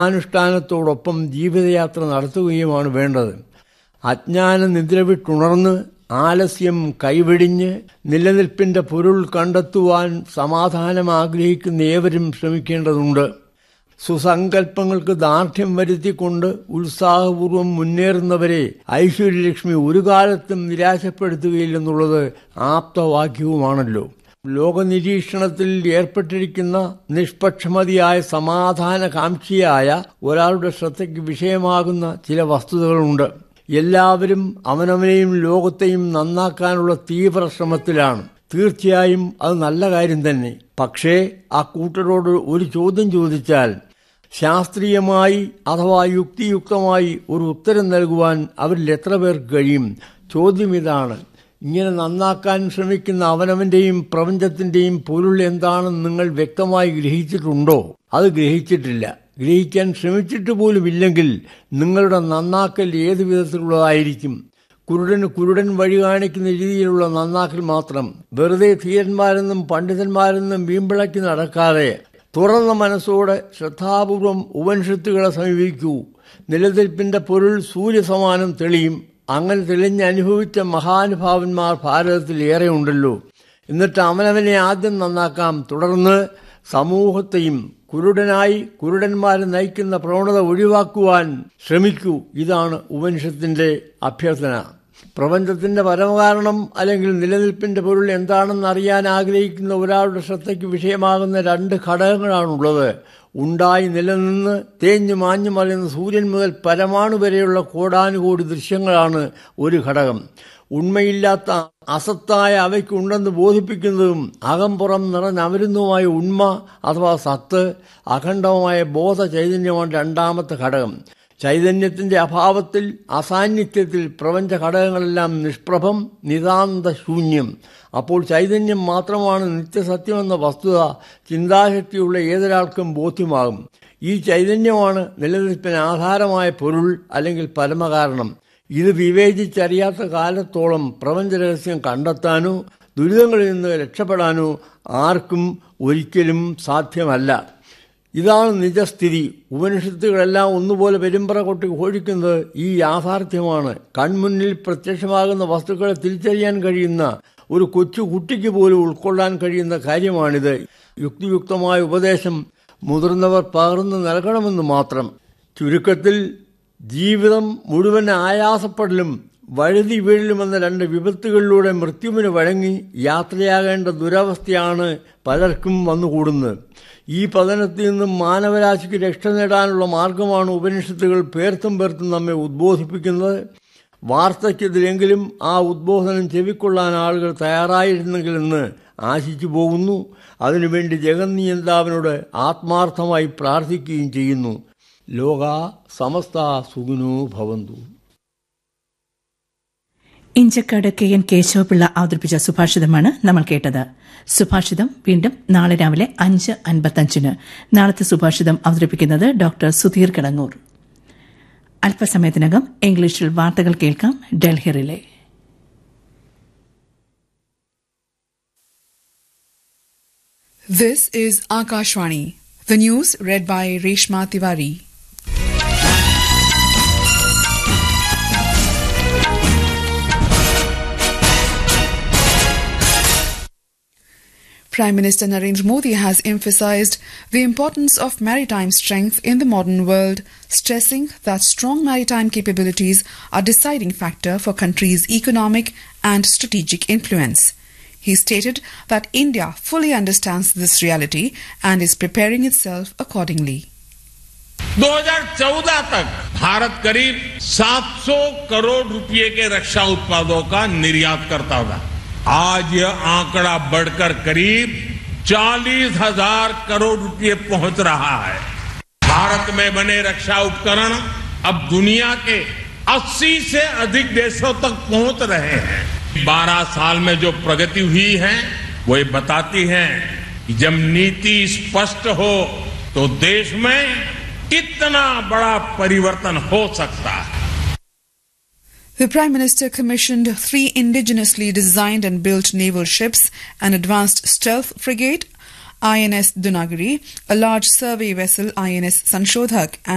അനുഷ്ഠാനത്തോടൊപ്പം ജീവിതയാത്ര നടത്തുകയുമാണ് വേണ്ടത് അജ്ഞാന നിദ്ര വിട്ടുണർന്ന് ആലസ്യം കൈവെടിഞ്ഞ് നിലനിൽപ്പിന്റെ പൊരുൾ കണ്ടെത്തുവാൻ സമാധാനം ആഗ്രഹിക്കുന്ന ഏവരും ശ്രമിക്കേണ്ടതുണ്ട് സുസങ്കല്പങ്ങൾക്ക് ദാർഢ്യം വരുത്തിക്കൊണ്ട് ഉത്സാഹപൂർവം മുന്നേറുന്നവരെ ഐശ്വര്യലക്ഷ്മി ഒരു കാലത്തും നിരാശപ്പെടുത്തുകയില്ലെന്നുള്ളത് ആപ്തവാക്യവുമാണല്ലോ ലോകനിരീക്ഷണത്തിൽ ഏർപ്പെട്ടിരിക്കുന്ന നിഷ്പക്ഷമതിയായ സമാധാനകാംക്ഷിയായ ഒരാളുടെ ശ്രദ്ധയ്ക്ക് വിഷയമാകുന്ന ചില വസ്തുതകളുണ്ട് എല്ലാവരും അവനവനെയും ലോകത്തെയും നന്നാക്കാനുള്ള തീവ്ര ശ്രമത്തിലാണ് തീർച്ചയായും അത് നല്ല കാര്യം തന്നെ പക്ഷേ ആ കൂട്ടരോട് ഒരു ചോദ്യം ചോദിച്ചാൽ ശാസ്ത്രീയമായി അഥവാ യുക്തിയുക്തമായി ഒരു ഉത്തരം നൽകുവാൻ അവരിൽ എത്ര പേർക്ക് കഴിയും ചോദ്യം ഇതാണ് ഇങ്ങനെ നന്നാക്കാൻ ശ്രമിക്കുന്ന അവനവന്റെയും പ്രപഞ്ചത്തിന്റെയും പൊരുൾ എന്താണെന്ന് നിങ്ങൾ വ്യക്തമായി ഗ്രഹിച്ചിട്ടുണ്ടോ അത് ഗ്രഹിച്ചിട്ടില്ല ഗ്രഹിക്കാൻ ശ്രമിച്ചിട്ട് പോലും ഇല്ലെങ്കിൽ നിങ്ങളുടെ നന്നാക്കൽ ഏതു വിധത്തിലുള്ളതായിരിക്കും കുരുടന് കുരുടൻ വഴി കാണിക്കുന്ന രീതിയിലുള്ള നന്നാക്കൽ മാത്രം വെറുതെ ധീരന്മാരെന്നും പണ്ഡിതന്മാരെന്നും വീമ്പിളക്കി നടക്കാതെ തുറന്ന മനസ്സോടെ ശ്രദ്ധാപൂർവം ഉപനിഷത്തുകളെ സമീപിക്കൂ നിലനിൽപ്പിന്റെ പൊരുൾ സൂര്യസമാനം തെളിയും അങ്ങനെ തെളിഞ്ഞ് അനുഭവിച്ച മഹാനുഭാവന്മാർ ഭാരതത്തിൽ ഏറെ ഉണ്ടല്ലോ എന്നിട്ട് അവനവനെ ആദ്യം നന്നാക്കാം തുടർന്ന് സമൂഹത്തെയും കുരുടനായി കുരുടന്മാരെ നയിക്കുന്ന പ്രവണത ഒഴിവാക്കുവാൻ ശ്രമിക്കൂ ഇതാണ് ഉപനിഷത്തിന്റെ അഭ്യർത്ഥന പ്രപഞ്ചത്തിന്റെ പരമകാരണം അല്ലെങ്കിൽ നിലനിൽപ്പിന്റെ പൊരുൾ എന്താണെന്ന് അറിയാൻ ആഗ്രഹിക്കുന്ന ഒരാളുടെ ശ്രദ്ധയ്ക്ക് വിഷയമാകുന്ന രണ്ട് ഘടകങ്ങളാണുള്ളത് ഉണ്ടായി നിലനിന്ന് തേഞ്ഞു മാഞ്ഞു മറിയുന്ന സൂര്യൻ മുതൽ പരമാണു വരെയുള്ള കോടാനുകോടി ദൃശ്യങ്ങളാണ് ഒരു ഘടകം ഉണ്മയില്ലാത്ത അസത്തായ അവയ്ക്കുണ്ടെന്ന് ബോധിപ്പിക്കുന്നതും അകംപുറം നിറഞ്ഞമരുന്നതുമായ ഉണ്മ അഥവാ സത്ത് അഖണ്ഡമായ ബോധ ചൈതന്യമാണ് രണ്ടാമത്തെ ഘടകം ചൈതന്യത്തിന്റെ അഭാവത്തിൽ അസാന്നിധ്യത്തിൽ പ്രപഞ്ച ഘടകങ്ങളെല്ലാം നിഷ്പ്രഭം നിതാന്ത ശൂന്യം അപ്പോൾ ചൈതന്യം മാത്രമാണ് നിത്യസത്യമെന്ന വസ്തുത ചിന്താശക്തിയുള്ള ഏതൊരാൾക്കും ബോധ്യമാകും ഈ ചൈതന്യമാണ് നിലനിൽപ്പിന് ആധാരമായ പൊരുൾ അല്ലെങ്കിൽ പരമകാരണം ഇത് വിവേചിച്ചറിയാത്ത കാലത്തോളം പ്രപഞ്ച രഹസ്യം കണ്ടെത്താനോ ദുരിതങ്ങളിൽ നിന്ന് രക്ഷപ്പെടാനോ ആർക്കും ഒരിക്കലും സാധ്യമല്ല ഇതാണ് നിജസ്ഥിതി ഉപനിഷത്തുകളെല്ലാം ഒന്നുപോലെ പെരുമ്പറ കൊട്ടി ഘോഷിക്കുന്നത് ഈ യാഥാർത്ഥ്യമാണ് കൺമുന്നിൽ പ്രത്യക്ഷമാകുന്ന വസ്തുക്കളെ തിരിച്ചറിയാൻ കഴിയുന്ന ഒരു കൊച്ചു കുട്ടിക്ക് പോലും ഉൾക്കൊള്ളാൻ കഴിയുന്ന കാര്യമാണിത് യുക്തിയുക്തമായ ഉപദേശം മുതിർന്നവർ പകർന്നു നൽകണമെന്ന് മാത്രം ചുരുക്കത്തിൽ ജീവിതം മുഴുവൻ ആയാസപ്പെടലും വഴുതി വീഴലുമെന്ന രണ്ട് വിപത്തുകളിലൂടെ മൃത്യുവിന് വഴങ്ങി യാത്രയാകേണ്ട ദുരവസ്ഥയാണ് പലർക്കും വന്നുകൂടുന്നത് ഈ പതനത്തിൽ നിന്നും മാനവരാശിക്ക് രക്ഷ നേടാനുള്ള മാർഗമാണ് ഉപനിഷത്തുകൾ പേർത്തും പേർത്തും നമ്മെ ഉദ്ബോധിപ്പിക്കുന്നത് വാർദ്ധക്യത്തിലെങ്കിലും ആ ഉദ്ബോധനം ചെവിക്കൊള്ളാൻ ആളുകൾ തയ്യാറായിരുന്നെങ്കിലെന്ന് ആശിച്ചു പോകുന്നു അതിനുവേണ്ടി ജഗന്നിയന്താവിനോട് ആത്മാർത്ഥമായി പ്രാർത്ഥിക്കുകയും ചെയ്യുന്നു ലോക സമസ്ത സുഖിനോ ഭവന്തു ഇഞ്ചക്കാട് കെ എൻ കേശവപിള്ള അവതരിപ്പിച്ച സുഭാഷിതമാണ് നമ്മൾ കേട്ടത് സുഭാഷിതം വീണ്ടും നാളെ രാവിലെ അഞ്ച് അൻപത്തഞ്ചിന് നാളത്തെ സുഭാഷിതം അവതരിപ്പിക്കുന്നത് ഡോക്ടർ സുധീർ കിടങ്ങൂർ അല്പസമയത്തിനകം ഇംഗ്ലീഷിൽ വാർത്തകൾ കേൾക്കാം Delhi relay This is Akashwani. The news read by Reshma Tiwari. Prime Minister Narendra Modi has emphasized the importance of maritime strength in the modern world, stressing that strong maritime capabilities are deciding factor for country's economic and strategic influence. He stated that India fully understands this reality and is preparing itself accordingly. 2014 तक भारत करीब 700 करोड़ रुपए के रक्षा उत्पादों का निर्यात करता था आज यह आंकड़ा बढ़कर करीब चालीस हजार करोड़ रुपए पहुंच रहा है भारत में बने रक्षा उपकरण अब दुनिया के 80 से अधिक देशों तक पहुंच रहे हैं 12 साल में जो प्रगति हुई है वो ये बताती है कि जब नीति स्पष्ट हो तो देश में कितना बड़ा परिवर्तन हो सकता है The Prime Minister commissioned three indigenously designed and built naval ships, an advanced stealth frigate, INS Dunagiri, a large survey vessel INS Sanshodhak, and